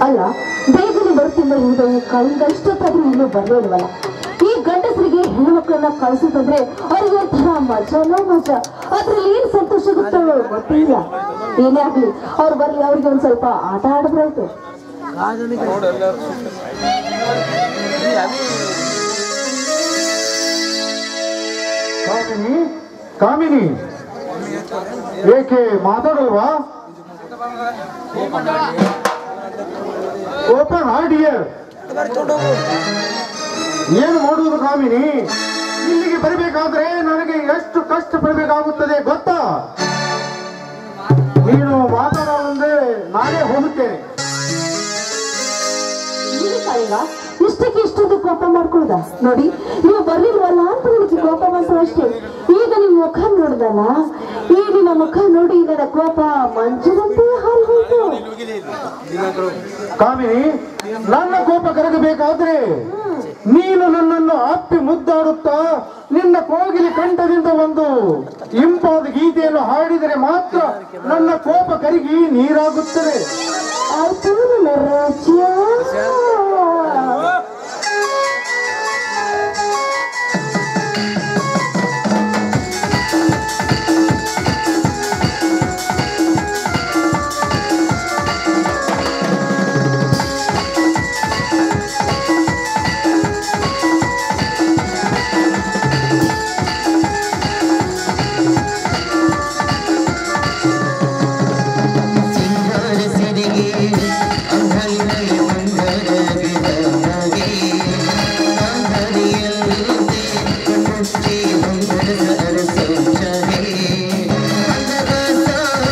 ಅಲ್ಲ ಬೇಗನೆ ಬರ್ತಿಂದ ಹಿಂದೆ ಕಳೆದ ಇಷ್ಟೊತ್ತಾದ್ರೂ ಇನ್ನೂ ಬರಲೇ ಇಲ್ವಲ್ಲ ಈ ಗಂಡಸರಿಗೆ ಹೆಣ್ಣು ಮಕ್ಕಳನ್ನ ಕಳ್ಸೋದಂದ್ರೆ ಅವ್ರಿಗೆ ಒಂಥರ ಮಜಾನೋ ಮಜಾ ಅದ್ರಲ್ಲಿ ಏನ್ ಸಂತೋಷ ಗೊತ್ತೋ ಗೊತ್ತಿಲ್ಲ ಏನೇ ಆಗ್ಲಿ ಅವ್ರು ಬರ್ಲಿ ಅವ್ರಿಗೆ ಒಂದ್ ಸ್ವಲ್ಪ ಆಟ ಆಡಿದ್ರಾಯ್ತು ಕಾಮಿನಿ ಕಾಮಿನಿ ಏಕೆ ಮಾತಾಡಲ್ವಾ ಓಪನ್ ಡಿಯರ್ ಏನು ಮಾಡುವುದು ಕಾಮಿನಿ ಇಲ್ಲಿಗೆ ಬರಬೇಕಾದ್ರೆ ನನಗೆ ಎಷ್ಟು ಕಷ್ಟ ಪಡಬೇಕಾಗುತ್ತದೆ ಗೊತ್ತಾ ನೀನು ಮಾತಾಡೋದಂದ್ರೆ ನಾನೇ ಹೋಗುತ್ತೇನೆ ಇಲ್ಲಿ ಕಾಳಿಂಗ ಇಷ್ಟಕ್ಕೆ ಇಷ್ಟೊಂದು ಕೋಪ ಮಾಡ್ಕೊಳ್ದ ನೋಡಿ ನೀವು ಬರ್ಲಿಲ್ವಲ್ಲ ಅಂತ ನನಗೆ ಕೋಪ ಬಂತು ಅಷ್ಟೇ ಈಗ ನಿಮ್ ಮುಖ ನೋಡ್ದಲ್ಲ ಈ ನಿಮ್ಮ ಮುಖ ನೋಡಿ ನನ್ನ ಕೋಪ ಮಂಜುದಂತೆ ಹಾಲು ಹೋಯ್ತು ಕಾಮಿನಿ ನನ್ನ ಕೋಪ ಕರಗಬೇಕಾದ್ರೆ ನೀನು ನನ್ನನ್ನು ಅಪ್ಪಿ ಮುದ್ದಾಡುತ್ತಾ ನಿನ್ನ ಕೋಗಿಲಿ ಕಂಠದಿಂದ ಒಂದು ಇಂಪಾದ ಗೀತೆಯನ್ನು ಹಾಡಿದರೆ ಮಾತ್ರ ನನ್ನ ಕೋಪ ಕರಗಿ ನೀರಾಗುತ್ತದೆ ಆಯ್ತು ನನ್ನ ರಾಜ್ಯ ಸಿಂಗಾರ ಸಿರಿಗೆ ಅಂಗೈನಲ್ಲಿ ಮಂಗರ ಬಿಡಲಾಗಿ ಅಂಗಡಿಯಲ್ಲದೆ ಕಣ್ಣುಚ್ಚಿ ಮಂಗರ ಅರಸಂಚರೆ ಅಂದಗಾಸ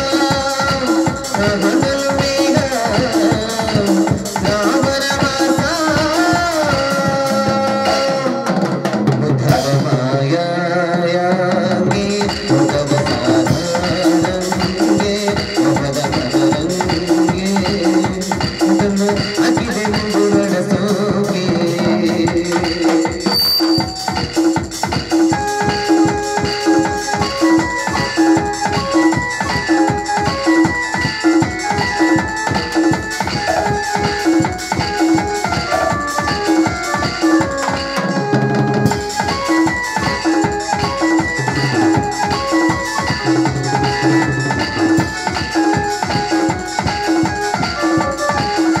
ಹಗಲು ಬೇಗ ನಾವರ ಮಾಸ ಮುಧವ ಮಾಯಾಯಾಂಗೆ ಮುಧವ ಸಾಧನಂಗೆ ಮುಖದ ಕನರಂಗೆ ಮುಖದ ಅತಿದೆ ಮುಂಗುವಳ ಸೋಗೆ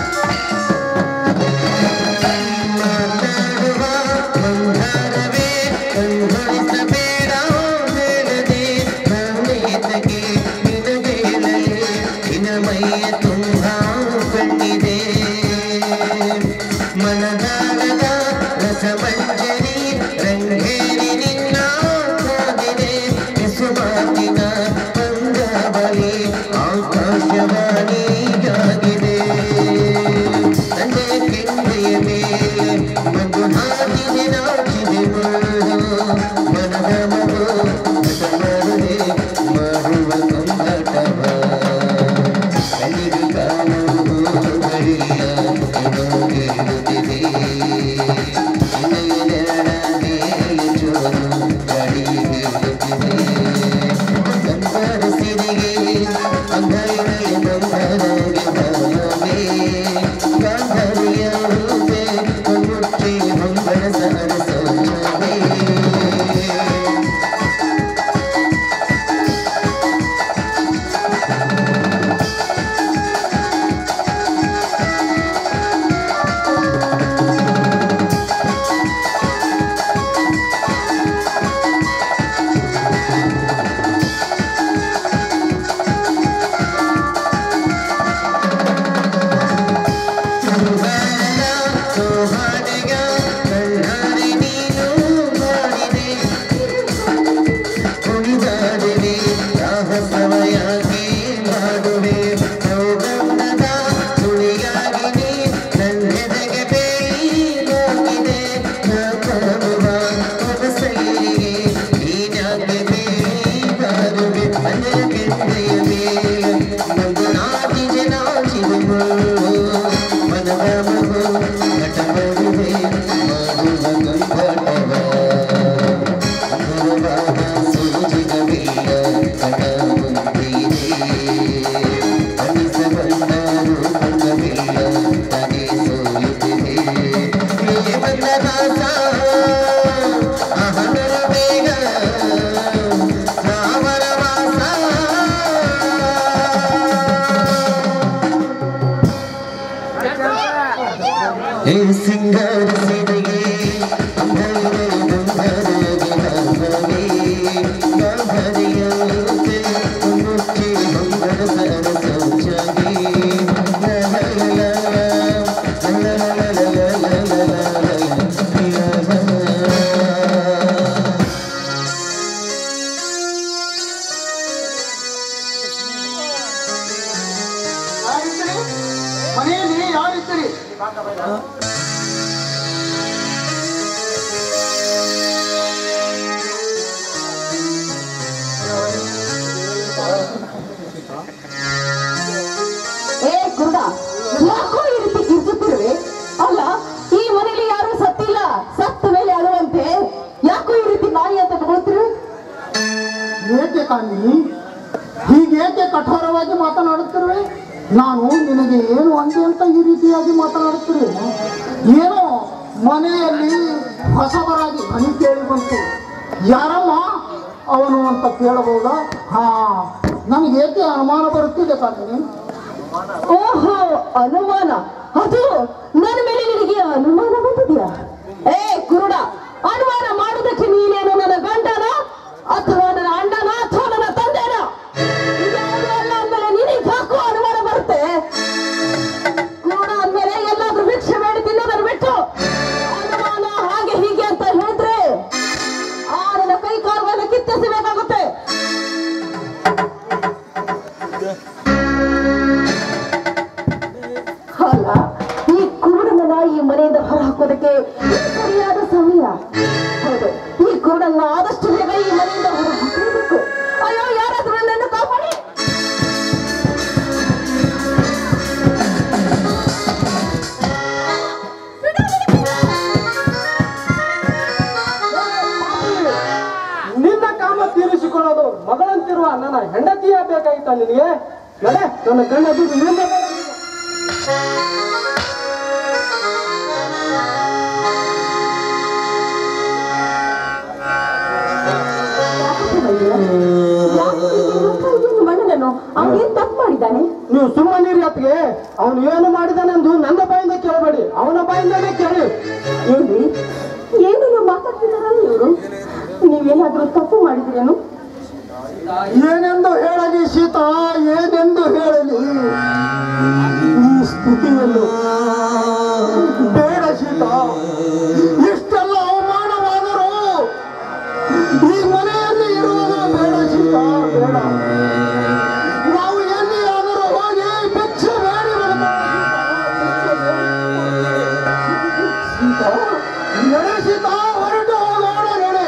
ಮಾತಾಡುವ ಮಂದಾರವೇ ಕಾಣಿ ಹೀಗೇಕೆ ಕಠೋರವಾಗಿ ಮಾತನಾಡುತ್ತಿರುವೆ ನಾನು ನಿನಗೆ ಏನು ಅಂದೆ ಅಂತ ಈ ರೀತಿಯಾಗಿ ಮಾತನಾಡುತ್ತಿರುವೆ ಏನೋ ಮನೆಯಲ್ಲಿ ಹೊಸಬರಾಗಿ ಧ್ವನಿ ಕೇಳಿ ಬಂತು ಯಾರಮ್ಮ ಅವನು ಅಂತ ಕೇಳಬಹುದಾ ಹಾ ನನಗೆ ಏಕೆ ಅನುಮಾನ ಬರುತ್ತಿದೆ ಕಾಣಿ ಓಹೋ ಅನುಮಾನ ಅದು ನನ್ನ ಮೇಲೆ ನಿನಗೆ ಅನುಮಾನ ಬಂದಿದ್ಯಾ ಏ ಕುರುಡ ಅನುಮಾನ ಮಾಡುವುದಕ್ಕೆ ನೀನೇನು ನನ್ನ ಗಂಡನ ಅಥವಾ ನನ್ನ ಅಣ್ಣನ ಅಥವಾ ನನ್ನ ತಂದೆನ ಇದ್ಯಾವುದೂ ಅಲ್ಲ ಅಂದ್ಮೇಲೆ ನಿನಗೆ ಯಾಕೋ ಅನುಮಾನ ಬರುತ್ತೆ ಕುರುಡ ಅಂದ್ಮೇಲೆ ಎಲ್ಲಾದ್ರೂ ಭಿಕ್ಷೆ ಬೇಡಿ ತಿನ್ನೋದನ್ನು ಬಿಟ್ಟು ಅನುಮಾನ ಹಾಗೆ ಹೀಗೆ ಅಂತ ಹೇಳಿದ್ರೆ ಆ ನನ್ನ ಕೈ ಕಾಲುಗಳನ್ನು ಕಿತ್ತಿಸಬೇಕಾಗುತ್ತೆ ಅಲ್ಲ ಈ ಕುರುಡನ್ನ ಈ ಮನೆಯಿಂದ ಹೊರ ಹಾಕೋದಕ್ಕೆ ಇದು ಸರಿಯಾದ ಸಮಯ ಹೌದು ಈ ಕುರುಡನ್ನ ಆದಷ್ಟು ಬೇಗ ಈ ಮನೆಯಿಂದ ಹೊರ ಹಾಕಬೇಕು ಅಯ್ಯೋ ಯಾರಾದ್ರೂ ನನ್ನನ್ನು ಕಾಪಾಡಿ ನಿನ್ನ ಕಾಮ ತೀರಿಸಿಕೊಳ್ಳೋದು ಮಗಳಂತಿರುವ ನನ್ನ ಹೆಂಡತಿಯೇ ಬೇಕಾಗಿತ್ತ ನಿನಗೆ ನಡೆ ನನ್ನ ಗಂಡ ದುಡ್ಡು ನಿನ್ನ ಬೇಡ ನಿನಗೆ. ಮಣ್ಣನನ್ನು ಅವನೇನ್ ತಪ್ಪು ಮಾಡಿದ್ದಾನೆ ನೀವು ಸುಮ್ಮನಿರಿ ಅತ್ತಿಗೆ ಅವನು ಏನು ಮಾಡಿದಾನೆಂದು ನನ್ನ ಬಾಯಿಂದ ಕೇಳಬೇಡಿ ಅವನ ಬಾಯಿಂದಲೇ ಕೇಳಿ ಏನ್ರಿ ಏನು ನೀವು ಮಾತಾಡ್ತಿದಾರಲ್ಲ ಇವರು ನೀವೇನಾದ್ರೂ ತಪ್ಪು ಮಾಡಿದ್ರೇನು ಏನೆಂದು ಹೇಳಲಿ ಸೀತಾ ಏನೆಂದು ಹೇಳಲಿ ಈ ಸ್ಥಿತಿಯನ್ನು ಬೇಡ ಸೀತಾ ಇಷ್ಟೆಲ್ಲ ಅವಮಾನವಾದರೂ ಈ ಮನೆಯಲ್ಲಿ ಇರುವುದು ಬೇಡ ಸೀತಾ ಬೇಡ ನಾವು ಎಲ್ಲಿಯಾದರೂ ಹೋಗಿ ಭಿಕ್ಷೆ ಬೇಡಿ ಸೀತಾ ನಡೆ ಸೀತಾ ಹೊರಟು ಹೋಗೋಣ ನಡೆ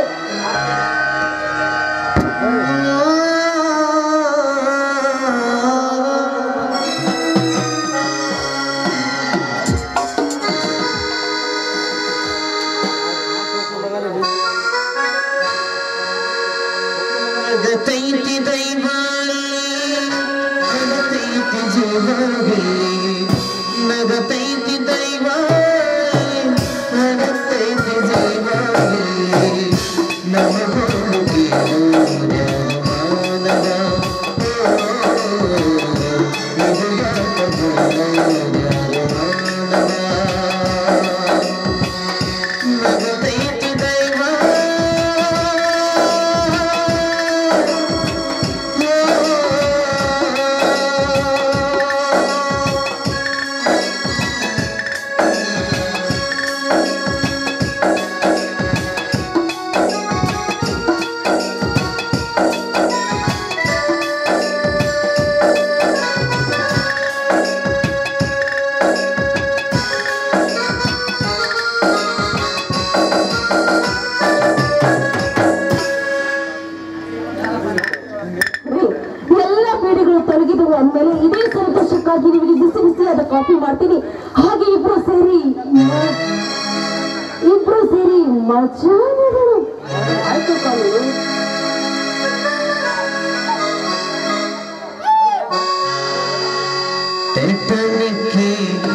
ನಗತೈತಿ ದೈವಾಳಿ ನಗತೈತಿ ಜೀವಾಗಿ ನಗತೈತಿ ದೈವಾಳಿ ನಗತೈತಿ ಜೀವಾಗಿ ನಮಗೋಗಿ ಮಾನವ ನಗತೈತಿ ದೈವ ರೀ, ಎಲ್ಲ ಪೀಡಿಗಳು ತೊಲಗಿದವು ಅಂದ್ಮೇಲೆ ಇದೇ ಸಂತೋಷಕ್ಕಾಗಿ ನಿಮಗೆ ಬಿಸಿ ಬಿಸಿಯಾದ ಕಾಫಿ ಮಾಡ್ತೀನಿ ಹಾಗೆ ಇಬ್ರು ಸೇರಿ ಮ- ಇಬ್ರು ಸೇರಿ ಮಜಾ ಮಾಡೋಣ ಆಯ್ತು ಕಾಲು ತೆಟ್ಟನಿಕ್ಕೆ